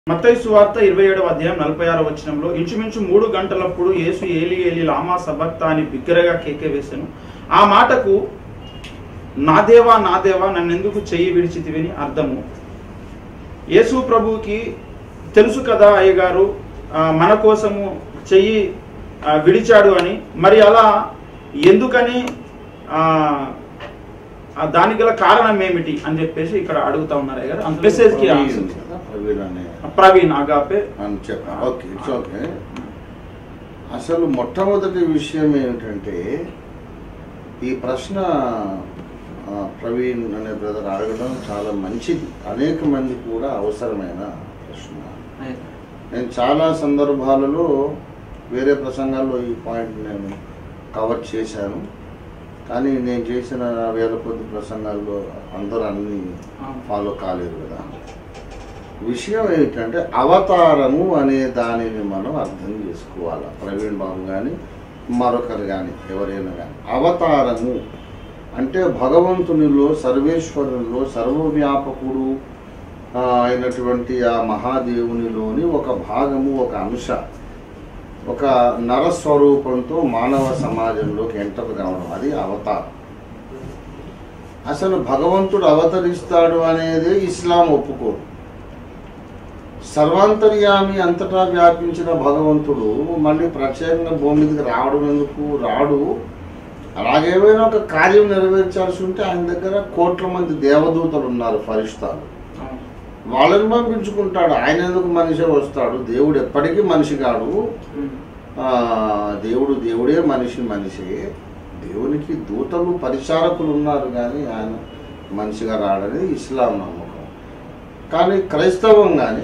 మత్తయి సువార్త ఇరవై ఏడవ అధ్యాయం నలభై ఆరో వచనంలో ఇంచుమించు మూడు గంటలప్పుడు యేసు ఏలి ఏలి లామా సబక్తా అని బిగ్గరగా కేకే వేశాను ఆ మాటకు నా దేవా నా దేవా నన్నెందుకు చెయ్యి విడిచితివని అర్థము యేసు ప్రభువుకి తెలుసు కదా అయ్యగారు ఆ, మన కోసము చెయ్యి ఆ, విడిచాడు అని మరి అలా ఎందుకని ఆ, ఆ దానికి గల కారణం ఏమిటి అని చెప్పేసి ఇక్కడ అడుగుతా ఉన్నారు అయ్యగారు అంత మెసేజ్ కి ఆన్సర్ ప్రవీణ్ కదా, ప్రవీణ్ అనే ప్రవీణ్ అగాపే అని చెప్పాను ఓకే ఇట్స్ ఓకే అసలు మొట్టమొదటి విషయం ఏమిటంటే ఈ ప్రశ్న ఆ, ప్రవీణ్ అనే బ్రదర్ అడగడం చాలా మంచిది అనేక మంది కూడా అవసరమైన ప్రశ్న నేను చాలా సందర్భాలలో వేరే ప్రసంగాల్లో ఈ పాయింట్ నేను కవర్ చేశాను కానీ నేను చేసిన వేల కొద్ది ప్రసంగాల్లో అందరూ అన్ని ఫాలో కాలేదు కదా విషయం ఏంటంటే అవతారము అనే దానిని మనం అర్థం చేసుకోవాలి ప్రవీణ్ బాబు కానీ మరొకరు కానీ ఎవరైనా కానీ అవతారము అంటే భగవంతునిలో సర్వేశ్వరునిలో సర్వవ్యాపకుడు ఆ, అయినటువంటి ఆ మహాదేవునిలోని ఒక భాగము ఒక అంశ ఒక నరస్వరూపంతో మానవ సమాజంలోకి ఎంటర్ కావడం అది అవతారం అసలు భగవంతుడు అవతరిస్తాడు అనేది ఇస్లాం ఒప్పుకోడు సర్వాంతర్యామి అంతటా వ్యాపించిన భగవంతుడు మళ్ళీ ప్రత్యేకంగా భూమి మీదకి రావడం ఎందుకు రాడు అలాగేమైనా ఒక కార్యం నెరవేర్చాల్సి ఉంటే ఆయన దగ్గర కోట్ల మంది దేవదూతలు ఉన్నారు ఫరిస్తాలు వాళ్ళని పంపించుకుంటాడు ఆయన ఎందుకు మనిషి వస్తాడు దేవుడు ఎప్పటికీ మనిషి కాడు ఆ, దేవుడు దేవుడే మనిషి మనిషి దేవునికి దూతలు పరిచారకులు ఉన్నారు కానీ ఆయన మనిషిగా రాడని ఇస్లాం నమ్మకం కానీ క్రైస్తవం కానీ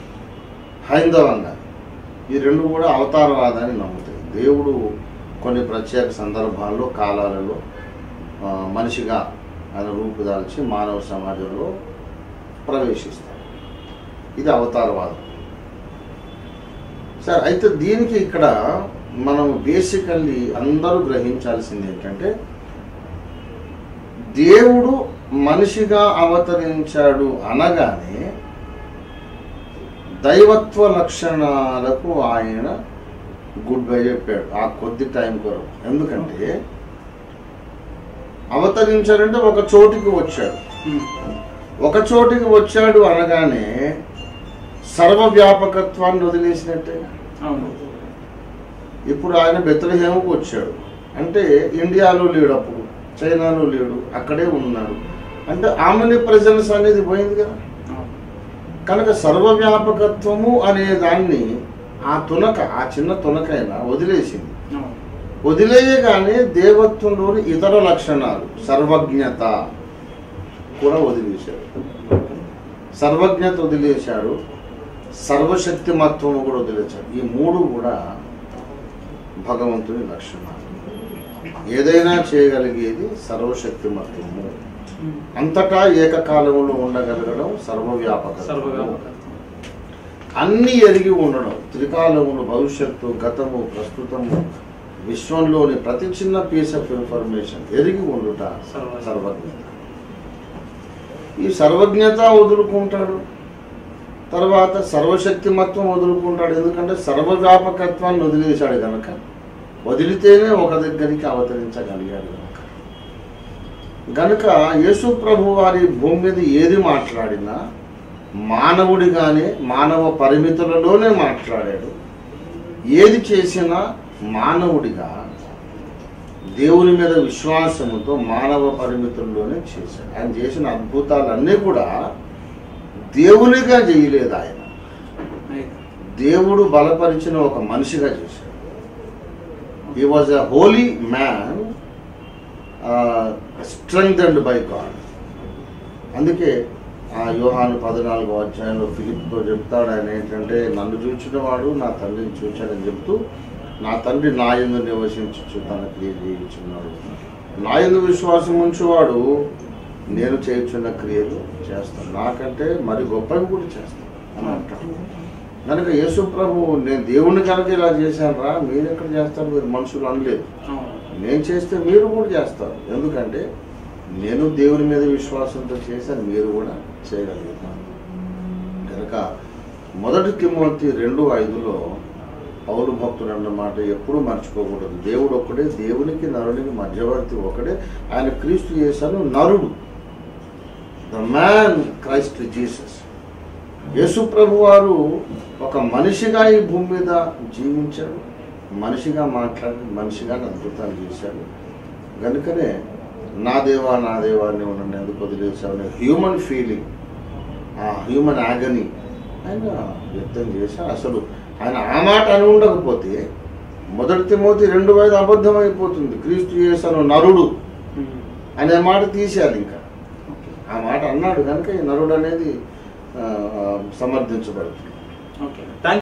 హైందవం కానీ ఈ రెండు కూడా అవతారవాదాన్ని నమ్ముతాయి దేవుడు కొన్ని ప్రత్యేక సందర్భాల్లో కాలాలలో ఆ, మనిషిగా ఆయన రూపుదాల్చి మానవ సమాజంలో ప్రవేశిస్తాడు ఇది అవతారవాదం సరే అయితే దీనికి ఇక్కడ మనం బేసికల్లీ అందరూ గ్రహించాల్సింది ఏంటంటే దేవుడు మనిషిగా అవతరించాడు అనగానే దైవత్వ లక్షణాలకు ఆయన గుడ్ బై చెప్పాడు ఆ కొద్ది టైం కొరకు ఎందుకంటే అవతరించాడంటే ఒక చోటికి వచ్చాడు ఒక చోటికి వచ్చాడు అనగానే సర్వవ్యాపకత్వాన్ని వదిలేసినట్టే అవును ఇప్పుడు ఆయన బెత్లహేమకు వచ్చాడు అంటే ఇండియాలో లేడు అప్పుడు చైనాలో లేడు అక్కడే ఉన్నాడు అంటే ఆమెని ప్రజెన్స్ అనేది పోయింది కదా అవును. కనుక సర్వవ్యాపకత్వము అనే దాన్ని ఆ తునక ఆ చిన్న తునకైనా వదిలేసింది అవును. వదిలేయగానే దేవత్వంలోని ఇతర లక్షణాలు సర్వజ్ఞత కూడా వదిలేశాడు సర్వజ్ఞత వదిలేశాడు సర్వశక్తిమత్వము కూడా వదిలేశాడు ఈ మూడు కూడా భగవంతుని లక్షణాలు ఏదైనా చేయగలిగేది సర్వశక్తిమత్వము అంతటా ఏకకాలంలో ఉండగలగడం సర్వవ్యాపక సర్వవ్యాపకత్వం. అన్ని ఎరిగి ఉండడం త్రికాలములు భవిష్యత్తు గతము ప్రస్తుతము విశ్వంలోని ప్రతి చిన్న పీస్ ఆఫ్ ఇన్ఫర్మేషన్ ఎరిగి ఉండుట సర్వ- సర్వజ్ఞత ఈ సర్వజ్ఞత వదులుకుంటాడు తర్వాత సర్వశక్తిమత్వం వదులుకుంటాడు ఎందుకంటే సర్వవ్యాపకత్వాన్ని వదిలేశాడు కనుక వదిలితేనే ఒక దగ్గరికి అవతరించగలిగాడు కనుక గనుక యేసు ప్రభు వారి భూమి మీద ఏది మాట్లాడినా మానవుడిగానే మానవ పరిమితులలోనే మాట్లాడాడు ఏది చేసినా మానవుడిగా దేవుని మీద విశ్వాసముతో మానవ పరిమితుల్లోనే చేశాడు ఆయన చేసిన అద్భుతాలన్నీ కూడా దేవునిగా చేయలేదు ఆయన దేవుడు బలపరిచిన ఒక మనిషిగా చేశాడు he was a holy man strengthened by God అందుకే ఆ యోహాను పద్నాలుగో అధ్యాయంలో ఫిలిప్తో చెప్తాడు ఆయన ఏంటంటే నన్ను చూచిన వాడు నా తండ్రిని చూచాడని చెప్తూ నా తండ్రి నా ఎందు నివసించు తన క్రియ చేయించున్నాడు నా ఎందు విశ్వాసం ఉంచువాడు నేను చేయించున్న క్రియలు చేస్తాను నాకంటే మరి గొప్పవి కూడా చేస్తాను అని అంటాడు కనుక యేసు ప్రభు నేను దేవుని కనుక ఇలా చేశాను రా మీరు ఎక్కడ చేస్తారు మీరు మనుషులు అనలేదు అవును. నేను చేస్తే మీరు కూడా చేస్తారు ఎందుకంటే నేను దేవుని మీద విశ్వాసంతో చేశాను మీరు కూడా చేయగలుగుతారు కనుక మొదటి తిమోతి రెండు ఐదులో పౌరు భక్తుడు అన్న మాట ఎప్పుడూ మర్చిపోకూడదు దేవుడు ఒక్కడే దేవునికి నరునికి మధ్యవర్తి ఒకడే ఆయన క్రీస్తు చేశాను నరుడు the man Christ Jesus Yesu ప్రభు వారు ఒక మనిషిగా ఈ భూమి మీద జీవించాడు మనిషిగా మాట్లాడి మనిషిగా అద్భుతాలు చేశాడు కనుకనే నా దేవా నా దేవా నువ్వు నన్ను ఎందుకు వదిలేసావు అనే హ్యూమన్ ఫీలింగ్ ఆ హ్యూమన్ ఆగని ఆయన వ్యక్తం చేశాడు అసలు ఆయన ఆ మాట అని ఉండకపోతే మొదటి తిమోతి రెండు వైదు అబద్ధం అయిపోతుంది క్రీస్తు చేశాను నరుడు అనే మాట తీసేయాలి ఇంకా ఆ మాట అన్నాడు కనుక ఈ నరుడు అనేది ఆ, ఆ, సమర్థించబడుతుంది ఓకే థ్యాంక్